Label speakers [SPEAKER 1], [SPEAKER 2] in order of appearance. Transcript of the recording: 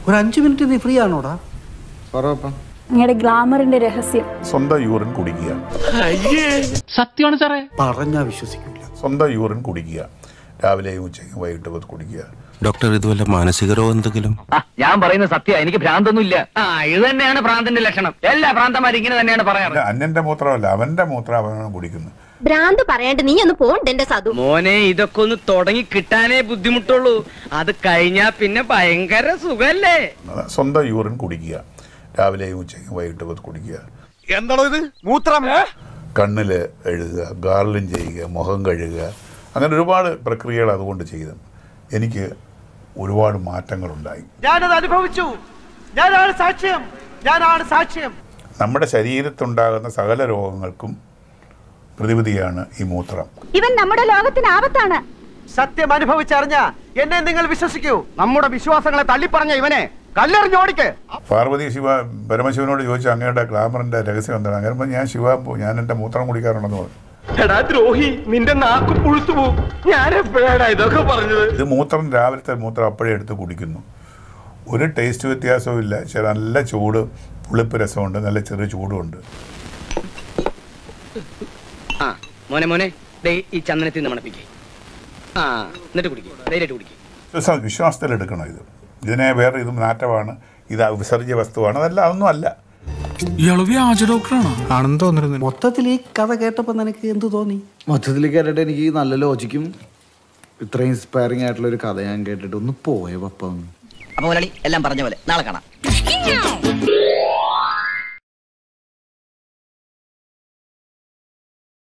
[SPEAKER 1] ഒരു അഞ്ച് മിനിറ്റ് നീ ഫ്രീ ആണോടാ
[SPEAKER 2] അങ്ങയുടെ ഗ്ലാമറിന്റെ രഹസ്യം
[SPEAKER 3] സ്വന്തം യൂറിൻ കുടിക്കുക
[SPEAKER 4] സത്യമാണ് സാറേ
[SPEAKER 1] പറഞ്ഞാ വിശ്വസിക്കില്ല
[SPEAKER 3] സ്വന്തം യൂറിൻ കുടിക്കുക രാവിലെയും ഉച്ചയ്ക്കും വൈകിട്ടും അത് കുടിക്കുക
[SPEAKER 5] ഡോക്ടർ ഇതുവല്ല മാനസിക രോഗം എന്തെങ്കിലും
[SPEAKER 4] ഞാൻ പറയുന്നത് സത്യ എനിക്ക് ഭ്രാന്തൊന്നും ഇല്ല ആ ഇത് തന്നെയാണ് ഭ്രാന്തിന്റെ ലക്ഷണം എല്ലാ ഭ്രാന്തന്മാരും ഇങ്ങനെ തന്നെയാണ് പറയാറ്
[SPEAKER 3] പിന്നെ അന്യന്റെ മൂത്രമല്ല അവന്റെ മൂത്രം അവനാണ് കുടിക്കുന്നത്
[SPEAKER 6] ഭ്രാന്ത് പറയാണ്ട് നീ ഒന്ന് പോണ്ടെന്റെ സതു
[SPEAKER 4] മോനെ ഇതൊക്കെ ഒന്ന് തുടങ്ങി കിട്ടാനേ ബുദ്ധിമുട്ടുള്ളൂ അത് കഴിഞ്ഞാ പിന്നെ ഭയങ്കര സുഖല്ലേ
[SPEAKER 3] സ്വന്തം യൂറിൻ കുടിക്കുക രാവിലെയും ഉച്ചയ്ക്കും വൈകിട്ടും അത് കുടിക്കുക
[SPEAKER 7] എന്താണോ ഇത് മൂത്രം
[SPEAKER 3] കണ്ണിൽ എഴുതുക ഗാർലിൻ ചെയ്യുക മുഖം കഴുകുക അങ്ങനെ ഒരുപാട് പ്രക്രിയകൾ അതുകൊണ്ട് ചെയ്തു എനിക്ക് ഒരുപാട് മാറ്റങ്ങളുണ്ടായി
[SPEAKER 7] ഞാനത് അനുഭവിച്ചു ഞാനാണ് സാക്ഷ്യം ഞാനാണ് സാക്ഷ്യം
[SPEAKER 3] നമ്മുടെ ശരീരത്തുണ്ടാകുന്ന സകല രോഗങ്ങൾക്കും പ്രതിവിധിയാണ് ഈ മൂത്രം
[SPEAKER 6] ഇവൻ നമ്മുടെ ലോകത്തിന് ആപത്താണ്
[SPEAKER 7] സത്യം അനുഭവിച്ചറിഞ്ഞ എന്നെ നിങ്ങൾ വിശ്വസിക്കൂ നമ്മുടെ വിശ്വാസങ്ങളെ തള്ളിപ്പറഞ്ഞ ഇവനെ കല്ലെറിഞ്ഞോടിക്ക്
[SPEAKER 3] പാർവതി ശിവ പരമശിവനോട് ചോദിച്ചു അങ്ങയുടെ ഗ്ലാമറിന്റെ രഹസ്യം എന്താണ് അങ്ങനെ പറഞ്ഞു, ഞാൻ ശിവ ഞാൻ എൻ്റെ മൂത്രം കുടിക്കാറുണ്ടെന്ന് പറഞ്ഞു
[SPEAKER 4] എടാ ദ്രോഹി നിന്റെ നാക്ക് പുഴുത്തു പോകും ഞാൻ എപ്പോഴാണ് ഇതൊക്കെ പറഞ്ഞത്
[SPEAKER 3] ഇത് മൂത്രം രാവിലത്തെ മൂത്രം അപ്പോഴേ എടുത്ത് കുടിക്കുന്നു ഒരു ടേസ്റ്റ് വ്യത്യാസവും ഇല്ല പക്ഷേ നല്ല ചൂട് പുളിപ്പ് രസമുണ്ട് നല്ല ചെറിയ ചൂടുമുണ്ട്
[SPEAKER 4] ആ മോനെ മോനെ ദേ ഈ ചന്ദനത്തിൽ നിന്ന് മണപ്പിക്കേ ആ എന്നിട്ട് കുടിക്കും ധൈര്യമായിട്ട് കുടിക്കും
[SPEAKER 3] വിശ്വാസ വിശ്വാസത്തിൽ എടുക്കണം ഇത് ഇതിനെ വേറെ ഇത് നാറ്റമാണ് ഇത് വിസർജ്യ വസ്തുവാണ് അതല്ല അതൊന്നും അല്ല
[SPEAKER 8] ഇയാള് വ്യാജ ഡോക്ടറാണോ
[SPEAKER 9] ആണെന്ന് തോന്നുന്നു
[SPEAKER 1] മൊത്തത്തിൽ ഈ കഥ കേട്ടപ്പോൾ നിനക്ക് എന്ത് തോന്നി
[SPEAKER 9] മൊത്തത്തിൽ കേട്ടിട്ട് എനിക്ക് നല്ല ലോജിക്കും ഇത്ര ഇൻസ്പയറിംഗ് ആയിട്ടുള്ള ഒരു കഥ ഞാൻ കേട്ടിട്ട് ഒന്ന് പോയ പപ്പ ഒന്ന്
[SPEAKER 4] അപ്പൊ മുരളി എല്ലാം പറഞ്ഞ പോലെ നാളെ കാണാം